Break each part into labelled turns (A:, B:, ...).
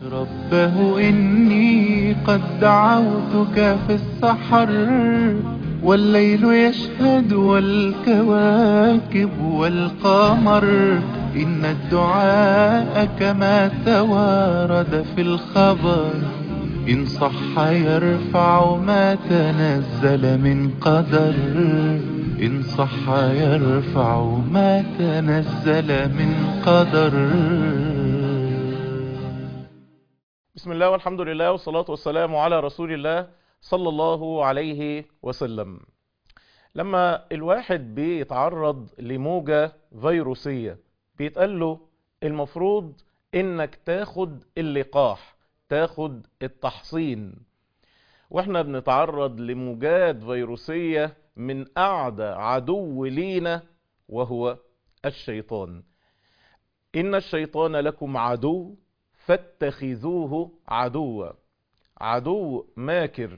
A: ربه إني قد دعوتك في السحر والليل يشهد والكواكب والقمر إن الدعاء كما توارد في الخبر إن صح يرفع ما تنزل من قدر إن صح يرفع ما تنزل من قدر
B: بسم الله والحمد لله والصلاة والسلام على رسول الله صلى الله عليه وسلم لما الواحد بيتعرض لموجة فيروسية بيتقال له المفروض انك تاخد اللقاح تاخد التحصين واحنا بنتعرض لموجات فيروسية من اعدى عدو لينا وهو الشيطان ان الشيطان لكم عدو فاتخذوه عدوا عدو ماكر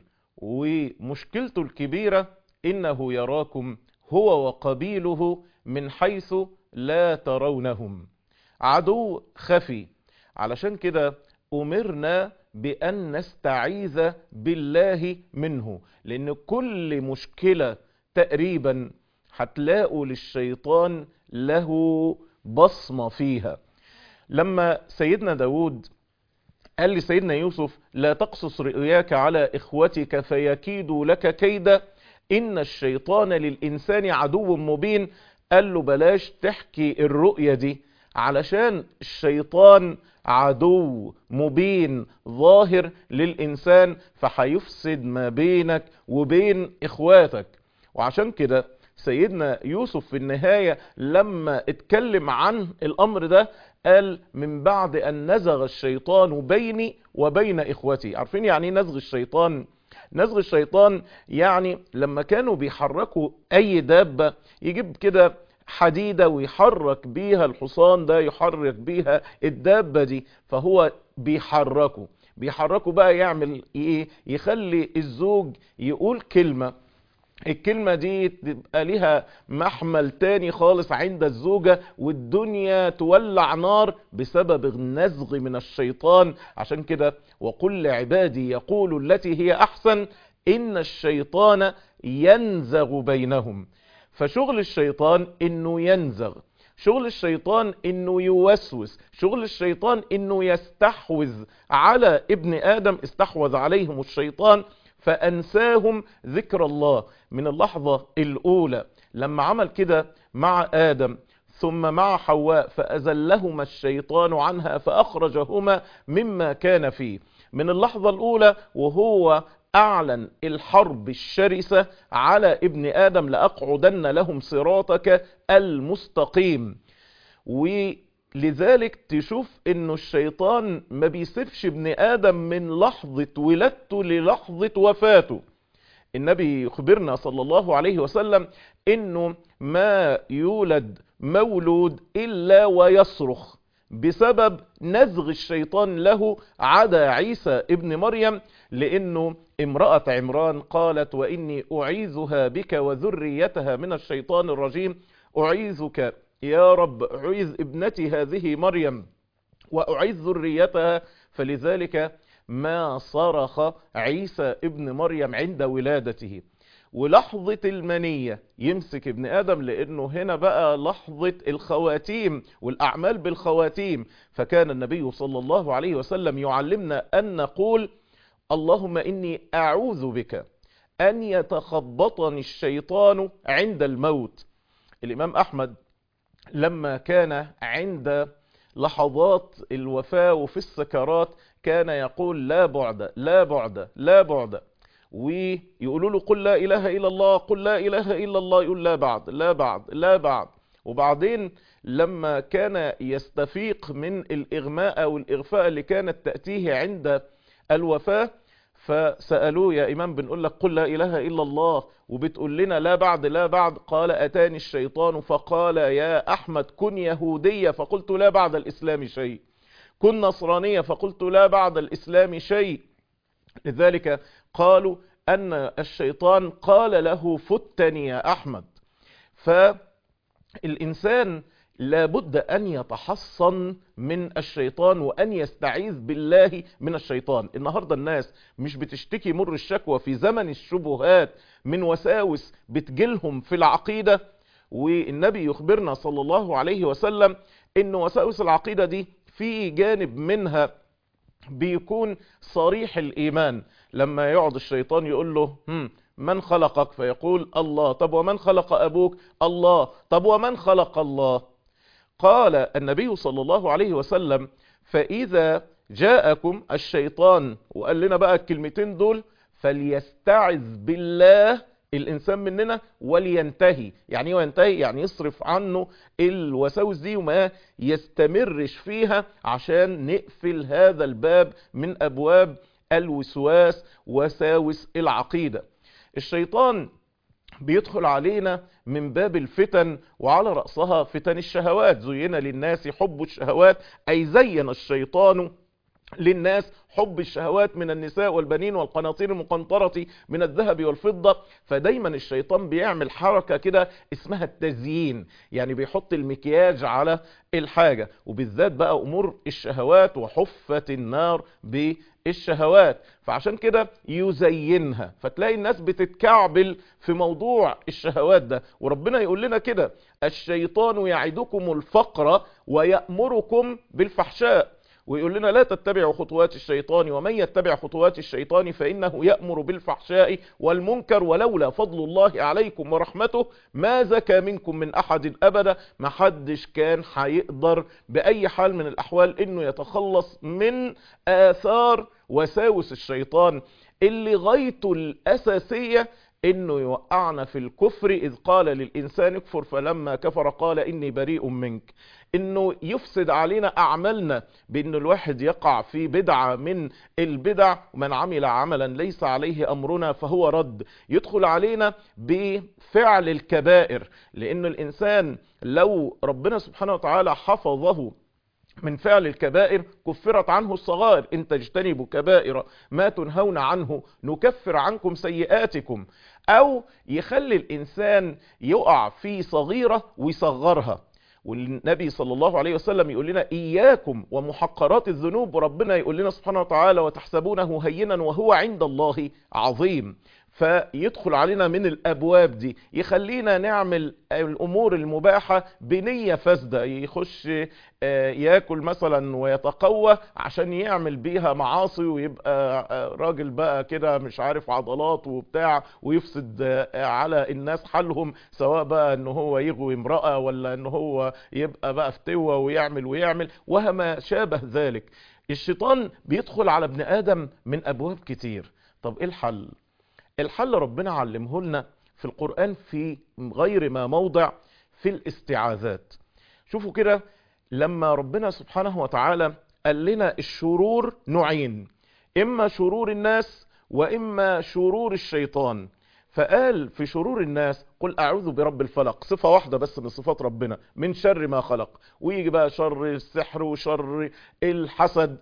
B: ومشكلته الكبيرة إنه يراكم هو وقبيله من حيث لا ترونهم عدو خفي علشان كده أمرنا بأن نستعيذ بالله منه لأن كل مشكلة تقريبا هتلاقوا للشيطان له بصمة فيها لما سيدنا داود قال لسيدنا يوسف لا تقصص رؤياك على إخوتك فيكيدوا لك كيدا إن الشيطان للإنسان عدو مبين قال له بلاش تحكي الرؤية دي علشان الشيطان عدو مبين ظاهر للإنسان فحيفسد ما بينك وبين إخواتك وعشان كده سيدنا يوسف في النهاية لما اتكلم عن الأمر ده قال من بعد أن نزغ الشيطان بيني وبين إخوتي عارفين يعني نزغ الشيطان نزغ الشيطان يعني لما كانوا بيحركوا أي دابة يجيب كده حديدة ويحرك بيها الحصان ده يحرك بيها الدابة دي فهو بيحركه بيحركه بقى يعمل ايه يخلي الزوج يقول كلمة الكلمة دي تبقى لها محمل تاني خالص عند الزوجة والدنيا تولع نار بسبب النزغ من الشيطان عشان كده وقل لعبادي يقولوا التي هي أحسن إن الشيطان ينزغ بينهم فشغل الشيطان إنه ينزغ شغل الشيطان انه يوسوس شغل الشيطان انه يستحوذ على ابن ادم استحوذ عليهم الشيطان فأنساهم ذكر الله من اللحظة الأولى لما عمل كده مع آدم ثم مع حواء فأزلهما الشيطان عنها فأخرجهما مما كان فيه من اللحظة الأولى وهو أعلن الحرب الشرسة على ابن آدم لأقعدن لهم صراطك المستقيم و لذلك تشوف انه الشيطان ما بيسيبش ابن ادم من لحظة ولادته للحظة وفاته النبي يخبرنا صلى الله عليه وسلم انه ما يولد مولود الا ويصرخ بسبب نزغ الشيطان له عدا عيسى ابن مريم لانه امرأة عمران قالت واني اعيذها بك وذريتها من الشيطان الرجيم اعيذك يا رب أعيذ ابنتي هذه مريم وأعيذ ذريتها فلذلك ما صرخ عيسى ابن مريم عند ولادته ولحظة المنية يمسك ابن آدم لأنه هنا بقى لحظة الخواتيم والأعمال بالخواتيم فكان النبي صلى الله عليه وسلم يعلمنا أن نقول اللهم إني أعوذ بك أن يتخبطني الشيطان عند الموت الإمام أحمد لما كان عند لحظات الوفاة وفي السكرات كان يقول لا بعد لا بعد لا بعد ويقولوا له قل لا إله إلا الله قل لا إله إلا الله يقول لا بعد لا بعد لا بعد وبعدين لما كان يستفيق من الإغماء أو الإغفاء اللي كانت تأتيه عند الوفاة فسألوه يا إمام بنقول لك قل لا إله إلا الله وبتقول لنا لا بعد لا بعد قال أتاني الشيطان فقال يا أحمد كن يهودية فقلت لا بعد الإسلام شيء كن نصرانية فقلت لا بعد الإسلام شيء لذلك قالوا أن الشيطان قال له فتني يا أحمد فالإنسان لابد أن يتحصن من الشيطان وأن يستعيذ بالله من الشيطان النهاردة الناس مش بتشتكي مر الشكوى في زمن الشبهات من وساوس بتجيلهم في العقيدة والنبي يخبرنا صلى الله عليه وسلم ان وساوس العقيدة دي في جانب منها بيكون صريح الإيمان لما يقعد الشيطان يقول له هم من خلقك فيقول الله طب ومن خلق أبوك الله طب ومن خلق الله قال النبي صلى الله عليه وسلم فإذا جاءكم الشيطان وقال لنا بقى الكلمتين دول فليستعذ بالله الإنسان مننا ولينتهي يعني ايه ينتهي يعني يصرف عنه الوساوس دي وما يستمرش فيها عشان نقفل هذا الباب من أبواب الوسواس وساوس العقيدة الشيطان بيدخل علينا من باب الفتن وعلى رأسها فتن الشهوات زين للناس حب الشهوات أي زين الشيطان للناس حب الشهوات من النساء والبنين والقناطير المقنطرة من الذهب والفضة فدايما الشيطان بيعمل حركة كده اسمها التزيين يعني بيحط المكياج على الحاجة وبالذات بقى أمور الشهوات وحفت النار بالشهوات فعشان كده يزينها فتلاقي الناس بتتكعبل في موضوع الشهوات ده وربنا يقول لنا كده الشيطان يعدكم الفقر ويأمركم بالفحشاء ويقول لنا لا تتبعوا خطوات الشيطان ومن يتبع خطوات الشيطان فإنه يأمر بالفحشاء والمنكر ولولا فضل الله عليكم ورحمته ما زكى منكم من أحد أبدا ما حدش كان هيقدر بأي حال من الأحوال إنه يتخلص من آثار وساوس الشيطان اللي غايته الأساسية انه يوقعنا في الكفر اذ قال للانسان اكفر فلما كفر قال اني بريء منك انه يفسد علينا اعمالنا بان الواحد يقع في بدعة من البدع ومن عمل عملا ليس عليه امرنا فهو رد يدخل علينا بفعل الكبائر لان الانسان لو ربنا سبحانه وتعالى حفظه من فعل الكبائر كفرت عنه الصغائر ان تجتنبوا كبائر ما تنهون عنه نكفر عنكم سيئاتكم او يخلي الانسان يقع في صغيرة ويصغرها والنبي صلى الله عليه وسلم يقول لنا إياكم ومحقرات الذنوب وربنا يقول لنا سبحانه وتعالى وتحسبونه هينا وهو عند الله عظيم فيدخل علينا من الابواب دي يخلينا نعمل الامور المباحة بنية فاسدة يخش ياكل مثلا ويتقوى عشان يعمل بيها معاصي ويبقى راجل بقى كده مش عارف عضلات وبتاع ويفسد على الناس حالهم سواء بقى ان هو يغوي امرأة ولا ان هو يبقى بقى فتوى ويعمل ويعمل وما شابه ذلك الشيطان بيدخل على ابن ادم من ابواب كتير طب ايه الحل الحل ربنا علمه لنا في القرآن في غير ما موضع في الاستعاذات شوفوا كده لما ربنا سبحانه وتعالى قال لنا الشرور نوعين إما شرور الناس وإما شرور الشيطان فقال في شرور الناس قل أعوذ برب الفلق صفة واحدة بس من صفات ربنا من شر ما خلق ويجي بقى شر السحر وشر الحسد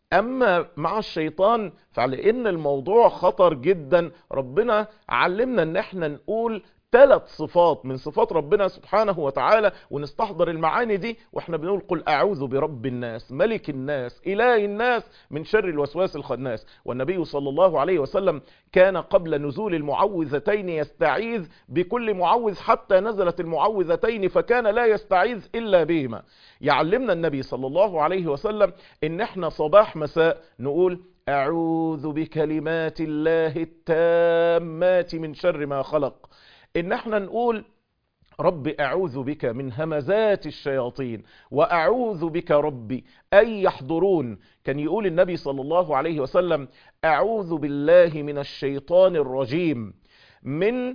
B: اما مع الشيطان فلان الموضوع خطر جدا ربنا علمنا ان احنا نقول ثلاث صفات من صفات ربنا سبحانه وتعالى ونستحضر المعاني دي واحنا بنقول قل اعوذ برب الناس ملك الناس اله الناس من شر الوسواس الخناس والنبي صلى الله عليه وسلم كان قبل نزول المعوذتين يستعيذ بكل معوذ حتى نزلت المعوذتين فكان لا يستعيذ الا بهما يعلمنا النبي صلى الله عليه وسلم ان احنا صباح مساء نقول اعوذ بكلمات الله التامات من شر ما خلق ان احنا نقول رب اعوذ بك من همزات الشياطين واعوذ بك ربي ان يحضرون كان يقول النبي صلى الله عليه وسلم اعوذ بالله من الشيطان الرجيم من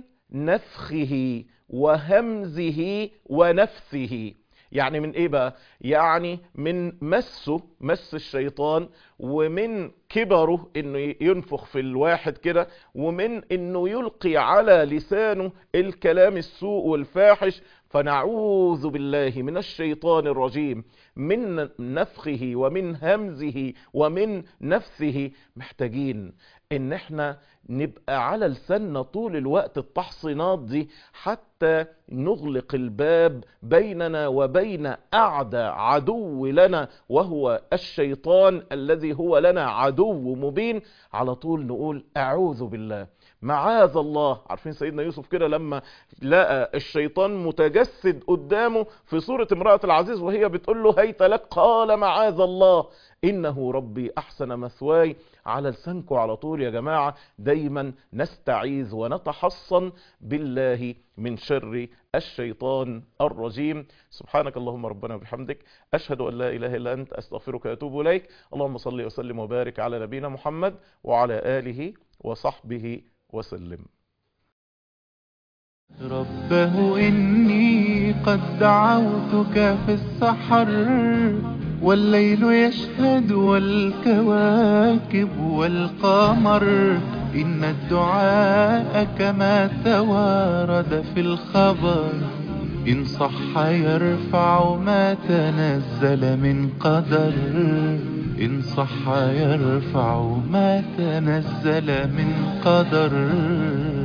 B: نفخه وهمزه ونفثه يعني من ايه بقى يعني من مسه مس الشيطان ومن كبره انه ينفخ في الواحد كده ومن انه يلقي على لسانه الكلام السوء والفاحش فنعوذ بالله من الشيطان الرجيم من نفخه ومن همزه ومن نفثه محتاجين ان احنا نبقى على لساننا طول الوقت التحصينات دي حتى نغلق الباب بيننا وبين اعدى عدو لنا وهو الشيطان الذي هو لنا عدو مبين على طول نقول اعوذ بالله معاذ الله عارفين سيدنا يوسف كده لما لقى الشيطان متجسد قدامه في صورة امرأة العزيز وهي بتقول له هيت لك قال معاذ الله إنه ربي أحسن مثواي على لسانكم على طول يا جماعة دايما نستعيذ ونتحصن بالله من شر الشيطان الرجيم سبحانك اللهم ربنا وبحمدك أشهد أن لا إله إلا أنت أستغفرك وأتوب إليك اللهم صل وسلم وبارك على نبينا محمد وعلى آله وصحبه وسلم
A: ربه إني قد دعوتك في السحر والليل يشهد والكواكب والقمر إن الدعاء كما توارد في الخبر إن صح يرفع ما تنزل من قدر إن صح يرفع ما تنزل من قدر